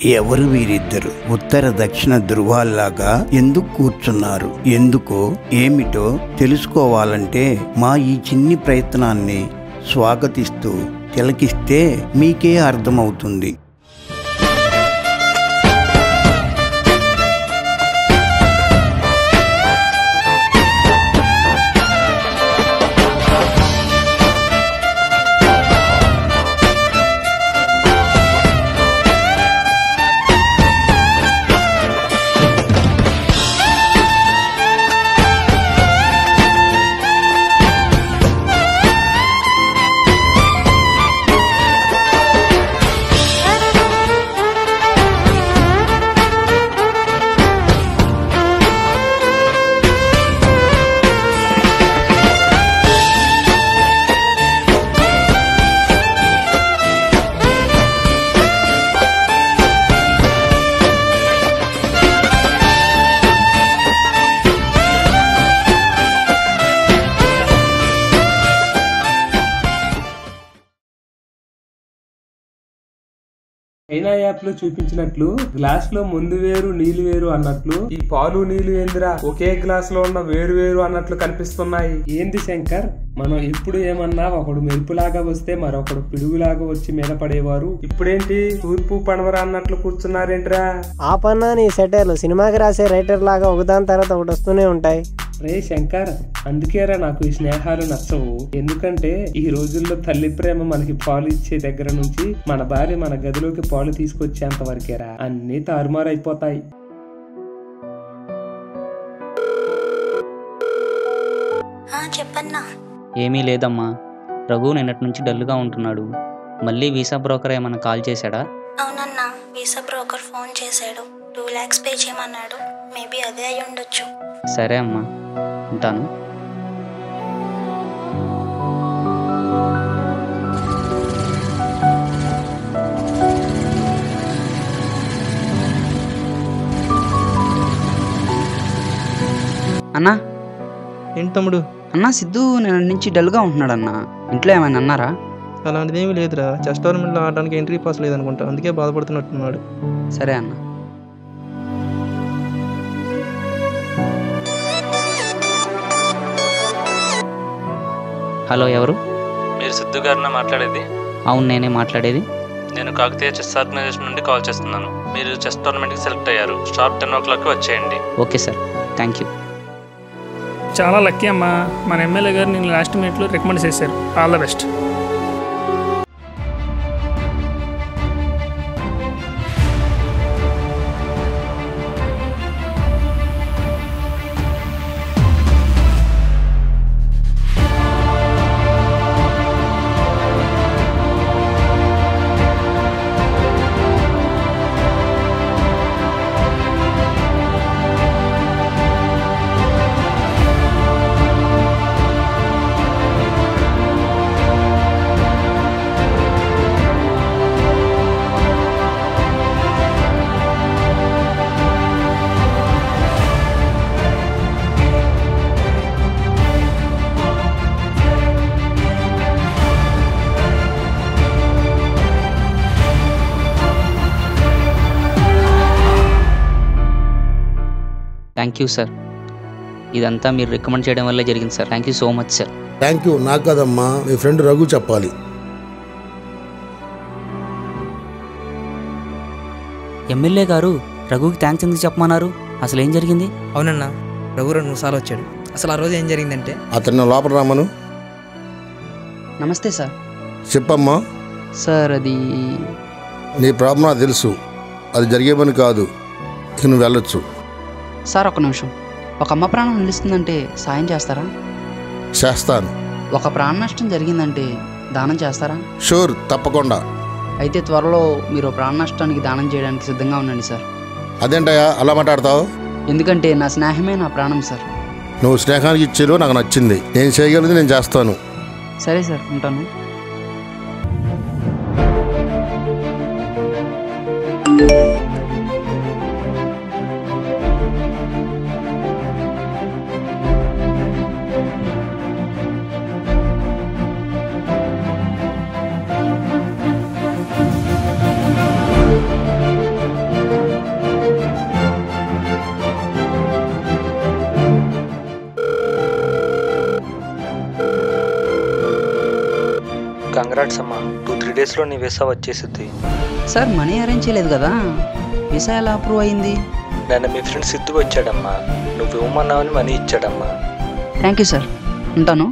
ఎవరు వీరిద్దరు ఉత్తర దక్షిణ ధృవాల్లాగా ఎందుకు కూర్చున్నారు ఎందుకో ఏమిటో తెలుసుకోవాలంటే మా ఈ చిన్ని ప్రయత్నాన్ని స్వాగతిస్తూ తిలకిస్తే మీకే అర్థమవుతుంది చైనా యాప్ లో చూపించినట్లు గ్లాస్ లో ముందు వేరు నీళ్లు వేరు అన్నట్లు ఈ పాలు నీళ్లు ఏందిరా ఒకే గ్లాస్ లో ఉన్న వేరు వేరు అన్నట్లు కనిపిస్తున్నాయి ఏంది శంకర్ మనం ఎప్పుడు ఏమన్నా ఒకడు మెరుపులాగా వస్తే మరొకడు పిడుగులాగా వచ్చి మీద పడేవారు ఇప్పుడేంటి తూర్పు పడమర అన్నట్లు కూర్చున్నారేంట్రా ఆ పన్నా నీ సెటర్లు సినిమాకి రాసే రైటర్ లాగా ఒకదాని తర్వాత ఒకటి వస్తూనే ఉంటాయి రే శంకర్ అందుకేరా నాకు ఈ స్నేహాలు నచ్చవు ఎందుకంటే ఈ రోజుల్లో తల్లి ప్రేమ మనకి పాలు ఇచ్చే దగ్గర నుంచి మన భార్య మన గదిలోకి పాలు తీసుకొచ్చేంత వరకేరా అన్ని తారుమారైపోతాయి ఆ, చెప్పన్నా ఏమీ లేదమ్మా రఘు నిన్నటి నుంచి డల్గా ఉంటున్నాడు మళ్ళీ వీసా బ్రోకర్ ఏమైనా కాల్ చేశాడా అవునన్నా వీసా బ్రోకర్ ఫోన్ చేశాడు టూ ల్యాక్స్ పే చేయమన్నాడు మేబీ అదే అయి ఉండొచ్చు సరే అమ్మా ఉంటాను అన్నా ఏంటి తమ్ముడు అన్నా సిద్ధు నిన్న నుంచి డల్గా ఉంటున్నాడన్నా ఇంట్లో ఏమైనా అన్నారా అలాంటిదేమీ లేదురా చెస్ టోర్నమెంట్లో ఆడడానికి ఎంట్రీ పాస్ లేదనుకుంటా అందుకే బాధపడుతున్నట్టున్నాడు సరే అన్న హలో ఎవరు మీరు సిద్ధు గారిన మాట్లాడేది అవును నేనే మాట్లాడేది నేను కాకతీయ చెస్ ఆర్గనైజేషన్ నుండి కాల్ చేస్తున్నాను మీరు చెస్ టోర్నమెంట్కి సెలెక్ట్ అయ్యారు షార్ప్ టెన్ ఓ క్లాక్కి వచ్చేయండి ఓకే సార్ థ్యాంక్ యూ చాలా లక్కీ అమ్మా మన ఎమ్మెల్యే గారు నేను లాస్ట్ మినిట్లో రికమెండ్ చేశారు all the best thank you sir ఇదంతా మీరు రికమెండ్ చేయడం వల్లే జరిగింది sir thank you so much sir thank you నాకు కదమ్మా మీ ఫ్రెండ్ రఘు చెప్పాలి ఎమ్మెల్యే గారు రఘుకి థ్యాంక్స్ ఎందుకు చెప్పమన్నారు అసలు ఏం జరిగింది అవునన్నా రఘు రెండు మూడు సార్లు వచ్చాడు అసలు ఆ రోజు ఏం జరిగిందంటే అతన్ని లోపల రామను నమస్తే సార్ చెప్పమ్మా సార్ అది నీ ప్రాబ్లం నాకు తెలుసు అది జరిగే పని కాదు ఇక నువ్వు వెళ్ళొచ్చు సార్ ఒక నిమిషం ఒక అమ్మ ప్రాణం నిలుస్తుందంటే సాయం చేస్తారా చేస్తాను ఒక ప్రాణ నష్టం జరిగిందంటే దానం చేస్తారా షూర్ తప్పకుండా అయితే త్వరలో మీరు ప్రాణ నష్టానికి దానం చేయడానికి సిద్ధంగా ఉండండి సార్ అదేంటయ్యా అలా మాట్లాడతావు ఎందుకంటే నా స్నేహమే నా ప్రాణం సార్ నువ్వు స్నేహానికి ఇచ్చేలో నాకు నచ్చింది నేను చేయగలిగింది నేను చేస్తాను సరే సార్ ఉంటాను కంగ్రాట్స్ అమ్మా టూ త్రీ డేస్లో నీ వీసా వచ్చేసిద్ది సార్ మనీ అరేంజ్ చేయలేదు కదా వీసా ఎలా అప్రూవ్ అయింది నన్ను మీ ఫ్రెండ్ సిద్ధు వచ్చాడమ్మా నువ్వు ఇవ్వమన్నావని మనీ ఇచ్చాడమ్మా థ్యాంక్ యూ సార్ ఉంటాను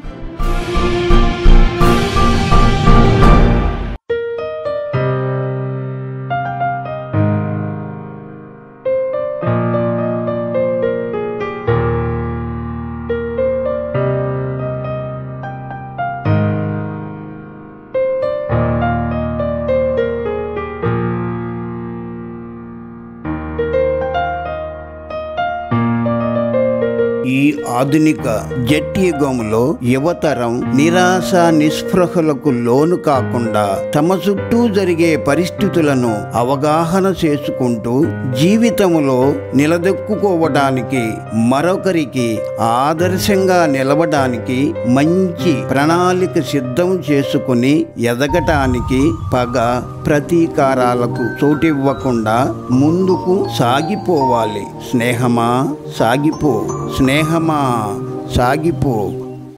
ఈ ఆధునిక జట్యుగంలో యువతరం నిరాశ నిస్పృహలకు లోను కాకుండా తమ చుట్టూ జరిగే పరిస్థితులను అవగాహన చేసుకుంటూ జీవితంలో నిలదొక్కుకోవడానికి మరొకరికి ఆదర్శంగా నిలవడానికి మంచి ప్రణాళిక సిద్ధం చేసుకుని ఎదగటానికి పగ ప్రతీకారాలకు చోటివ్వకుండా ముందుకు సాగిపోవాలి స్నేహమా సాగిపో స్నేహమా సాగిపో